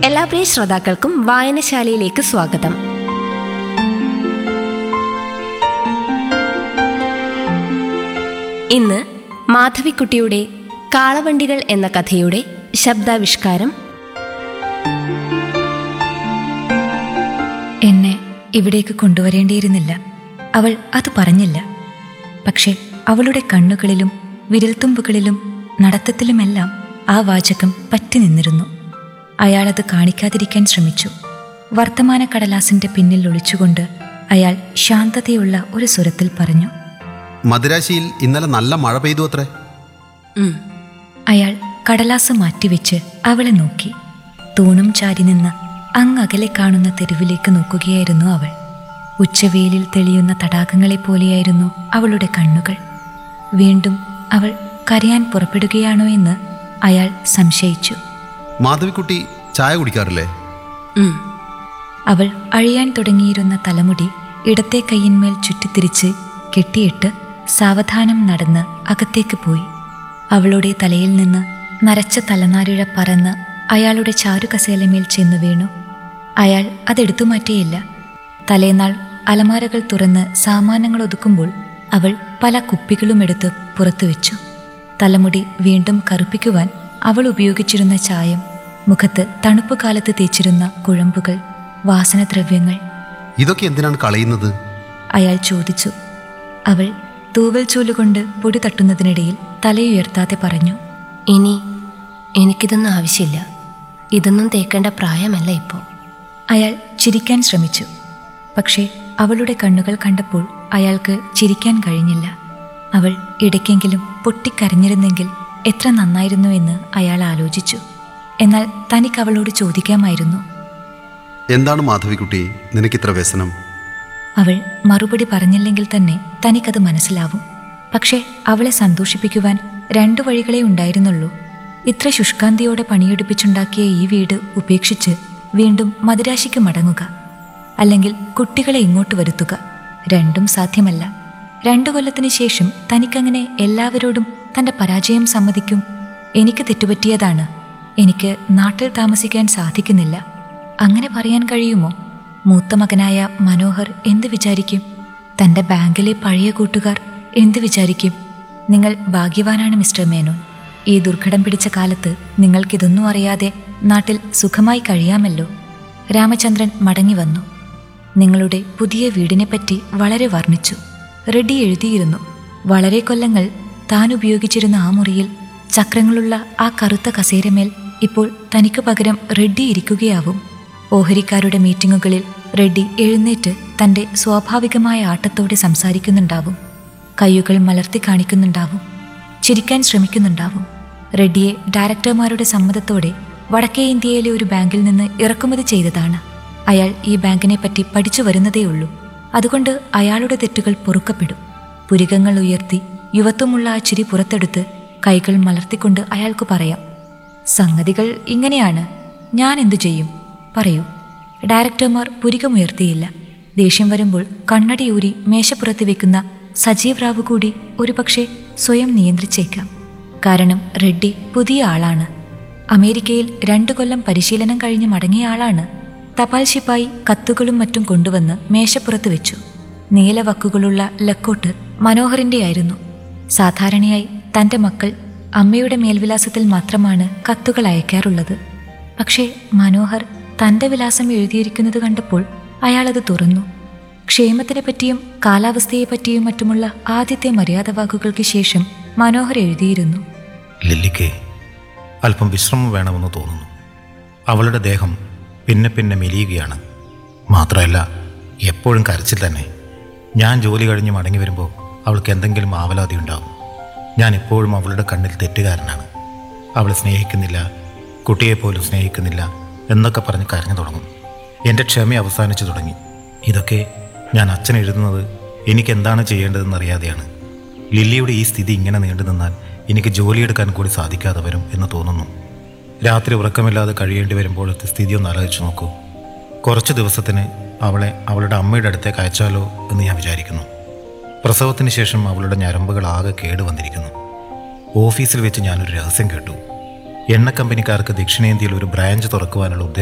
എല്ലാ പ്രിയ ശ്രോതാക്കൾക്കും വായനശാലയിലേക്ക് സ്വാഗതം ഇന്ന് മാധവിക്കുട്ടിയുടെ കാളവണ്ടികൾ എന്ന കഥയുടെ ശബ്ദാവിഷ്കാരം എന്നെ ഇവിടേക്ക് കൊണ്ടുവരേണ്ടിയിരുന്നില്ല അവൾ അത് പറഞ്ഞില്ല പക്ഷെ അവളുടെ കണ്ണുകളിലും വിരൽത്തുമ്പുകളിലും നടത്തത്തിലുമെല്ലാം ആ വാചകം പറ്റി നിന്നിരുന്നു അയാളത് കാണിക്കാതിരിക്കാൻ ശ്രമിച്ചു വർത്തമാന കടലാസിന്റെ പിന്നിൽ ഒളിച്ചുകൊണ്ട് അയാൾ ശാന്തതയുള്ള ഒരു സ്വരത്തിൽ പറഞ്ഞു മദിരാശിയിൽ ഇന്നലെ നല്ല മഴ പെയ്തു അത്രേ അയാൾ കടലാസ് മാറ്റിവെച്ച് അവളെ നോക്കി തൂണും ചാരി നിന്ന് അങ്ങകലെ കാണുന്ന തെരുവിലേക്ക് നോക്കുകയായിരുന്നു അവൾ ഉച്ചവെയിലിൽ തെളിയുന്ന തടാകങ്ങളെ പോലെയായിരുന്നു അവളുടെ കണ്ണുകൾ വീണ്ടും അവൾ കരയാൻ പുറപ്പെടുകയാണോ എന്ന് അയാൾ സംശയിച്ചു മാധവിക്കുട്ടി ചായ കുടിക്കാറില്ലേ അവൾ അഴിയാൻ തുടങ്ങിയിരുന്ന തലമുടി ഇടത്തെ കൈയിന്മേൽ ചുറ്റിത്തിരിച്ച് കെട്ടിയിട്ട് സാവധാനം നടന്ന് അകത്തേക്ക് പോയി അവളുടെ തലയിൽ നിന്ന് നരച്ച തലനാരിഴ പറന്ന് അയാളുടെ ചാരുകസേലമേൽ ചെന്നു വീണു അയാൾ അതെടുത്തു മാറ്റിയില്ല തലേനാൾ അലമാരകൾ തുറന്ന് സാമാനങ്ങൾ ഒതുക്കുമ്പോൾ അവൾ പല കുപ്പികളും എടുത്ത് പുറത്തു വെച്ചു തലമുടി വീണ്ടും കറുപ്പിക്കുവാൻ അവൾ ഉപയോഗിച്ചിരുന്ന ചായം മുഖത്ത് തണുപ്പ് കാലത്ത് തേച്ചിരുന്ന കുഴമ്പുകൾ വാസനദ്രവ്യങ്ങൾ ഇതൊക്കെ എന്തിനാണ് കളയുന്നത് അയാൾ ചോദിച്ചു അവൾ തൂവൽ ചൂലുകൊണ്ട് പൊടി തട്ടുന്നതിനിടയിൽ തലയുയർത്താതെ പറഞ്ഞു ഇനി എനിക്കിതൊന്നും ആവശ്യമില്ല ഇതൊന്നും തേക്കേണ്ട പ്രായമല്ല ഇപ്പോൾ അയാൾ ചിരിക്കാൻ ശ്രമിച്ചു പക്ഷേ അവളുടെ കണ്ണുകൾ കണ്ടപ്പോൾ അയാൾക്ക് ചിരിക്കാൻ കഴിഞ്ഞില്ല അവൾ ഇടയ്ക്കെങ്കിലും പൊട്ടിക്കരഞ്ഞിരുന്നെങ്കിൽ എത്ര നന്നായിരുന്നു എന്ന് അയാൾ ആലോചിച്ചു എന്നാൽ തനിക്ക് അവളോട് ചോദിക്കാമായിരുന്നു എന്താണ് മാധവിക്കുട്ടി നിനക്കിത്ര വ്യസനം അവൾ മറുപടി പറഞ്ഞില്ലെങ്കിൽ തന്നെ തനിക്കത് മനസ്സിലാവും പക്ഷേ അവളെ സന്തോഷിപ്പിക്കുവാൻ രണ്ടു വഴികളെ ഉണ്ടായിരുന്നുള്ളൂ ഇത്ര ശുഷ്കാന്തിയോടെ പണിയെടുപ്പിച്ചുണ്ടാക്കിയ ഈ വീട് ഉപേക്ഷിച്ച് വീണ്ടും മദിരാശിക്ക് മടങ്ങുക അല്ലെങ്കിൽ കുട്ടികളെ ഇങ്ങോട്ട് വരുത്തുക രണ്ടും സാധ്യമല്ല രണ്ടു കൊല്ലത്തിന് ശേഷം തനിക്കങ്ങനെ എല്ലാവരോടും തന്റെ പരാജയം സമ്മതിക്കും എനിക്ക് തെറ്റുപറ്റിയതാണ് എനിക്ക് നാട്ടിൽ താമസിക്കാൻ സാധിക്കുന്നില്ല അങ്ങനെ പറയാൻ കഴിയുമോ മൂത്ത മകനായ മനോഹർ എന്ത് വിചാരിക്കും തന്റെ ബാങ്കിലെ പഴയ കൂട്ടുകാർ എന്ത് വിചാരിക്കും നിങ്ങൾ ഭാഗ്യവാനാണ് മിസ്റ്റർ മേനോൻ ഈ ദുർഘടം പിടിച്ച കാലത്ത് നിങ്ങൾക്കിതൊന്നും അറിയാതെ നാട്ടിൽ സുഖമായി കഴിയാമല്ലോ രാമചന്ദ്രൻ മടങ്ങി വന്നു നിങ്ങളുടെ പുതിയ വീടിനെപ്പറ്റി വളരെ വർണ്ണിച്ചു റെഡി എഴുതിയിരുന്നു വളരെ കൊല്ലങ്ങൾ താൻ ഉപയോഗിച്ചിരുന്ന ആ മുറിയിൽ ചക്രങ്ങളുള്ള ആ കറുത്ത കസേരമേൽ ഇപ്പോൾ തനിക്ക് പകരം റെഡ്ഡി ഇരിക്കുകയാവും ഓഹരിക്കാരുടെ മീറ്റിങ്ങുകളിൽ റെഡ്ഡി എഴുന്നേറ്റ് തന്റെ സ്വാഭാവികമായ ആട്ടത്തോടെ സംസാരിക്കുന്നുണ്ടാവും കൈയുകൾ മലർത്തി കാണിക്കുന്നുണ്ടാവും ചിരിക്കാൻ ശ്രമിക്കുന്നുണ്ടാവും റെഡ്ഡിയെ ഡയറക്ടർമാരുടെ സമ്മതത്തോടെ വടക്കേ ഇന്ത്യയിലെ ഒരു ബാങ്കിൽ നിന്ന് ഇറക്കുമതി ചെയ്തതാണ് അയാൾ ഈ ബാങ്കിനെ പറ്റി പഠിച്ചു വരുന്നതേയുള്ളൂ അതുകൊണ്ട് അയാളുടെ തെറ്റുകൾ പൊറുക്കപ്പെടും പുരികങ്ങൾ ഉയർത്തി യുവത്വമുള്ള ആ ചിരി പുറത്തെടുത്ത് കൈകൾ മലർത്തിക്കൊണ്ട് അയാൾക്ക് പറയാം സംഗതികൾ ഇങ്ങനെയാണ് ഞാൻ എന്തു ചെയ്യും പറയൂ ഡയറക്ടർമാർ പുരികമുയർത്തിയില്ല ദേഷ്യം വരുമ്പോൾ കണ്ണടിയൂരി മേശപ്പുറത്ത് വെക്കുന്ന സജീവ് റാവു കൂടി ഒരുപക്ഷെ സ്വയം നിയന്ത്രിച്ചേക്കാം കാരണം റെഡ്ഡി പുതിയ ആളാണ് അമേരിക്കയിൽ രണ്ടു കൊല്ലം പരിശീലനം കഴിഞ്ഞ് മടങ്ങിയ ആളാണ് തപാൽ ശിപ്പായി കത്തുകളും മറ്റും കൊണ്ടുവന്ന് മേശപ്പുറത്ത് വെച്ചു നീലവക്കുകളുള്ള ലക്കോട്ട് മനോഹറിന്റെയായിരുന്നു സാധാരണയായി തന്റെ മക്കൾ അമ്മയുടെ മേൽവിലാസത്തിൽ മാത്രമാണ് കത്തുകൾ അയക്കാറുള്ളത് പക്ഷേ മനോഹർ തന്റെ വിലാസം എഴുതിയിരിക്കുന്നത് കണ്ടപ്പോൾ അയാളത് തുറന്നു ക്ഷേമത്തിനെ പറ്റിയും കാലാവസ്ഥയെ പറ്റിയും മറ്റുമുള്ള ആദ്യത്തെ മര്യാദ വാക്കുകൾക്ക് ശേഷം മനോഹർ എഴുതിയിരുന്നു ലില്ലിക്ക് അല്പം വിശ്രമം വേണമെന്ന് തോന്നുന്നു അവളുടെ ദേഹം പിന്നെ പിന്നെ മെലിയുകയാണ് മാത്രമല്ല എപ്പോഴും കരച്ചിൽ തന്നെ ഞാൻ ജോലി കഴിഞ്ഞ് മടങ്ങി വരുമ്പോൾ അവൾക്ക് എന്തെങ്കിലും ആവലാതി ഉണ്ടാവും ഞാൻ എപ്പോഴും അവളുടെ കണ്ണിൽ തെറ്റുകാരനാണ് അവളെ സ്നേഹിക്കുന്നില്ല കുട്ടിയെപ്പോലും സ്നേഹിക്കുന്നില്ല എന്നൊക്കെ പറഞ്ഞ് കരഞ്ഞു തുടങ്ങും എൻ്റെ ക്ഷമ അവസാനിച്ചു തുടങ്ങി ഇതൊക്കെ ഞാൻ അച്ഛൻ എഴുതുന്നത് എനിക്ക് എന്താണ് ചെയ്യേണ്ടതെന്ന് അറിയാതെയാണ് ലില്ലിയുടെ ഈ സ്ഥിതി ഇങ്ങനെ നീണ്ടു നിന്നാൽ എനിക്ക് ജോലിയെടുക്കാൻ കൂടി സാധിക്കാതെ വരും എന്ന് തോന്നുന്നു രാത്രി ഉറക്കമില്ലാതെ കഴിയേണ്ടി വരുമ്പോഴത്തെ സ്ഥിതി ഒന്ന് ആലോചിച്ച് നോക്കൂ കുറച്ച് ദിവസത്തിന് അവളെ അവളുടെ അമ്മയുടെ അടുത്തേക്ക് അയച്ചാലോ എന്ന് ഞാൻ വിചാരിക്കുന്നു പ്രസവത്തിന് ശേഷം അവളുടെ ഞരമ്പുകൾ ആകെ കേടുവന്നിരിക്കുന്നു ഓഫീസിൽ വെച്ച് ഞാനൊരു രഹസ്യം കേട്ടു എണ്ണ കമ്പനിക്കാർക്ക് ദക്ഷിണേന്ത്യയിൽ ഒരു ബ്രാഞ്ച് തുറക്കുവാനുള്ള ഉദ്ദേശം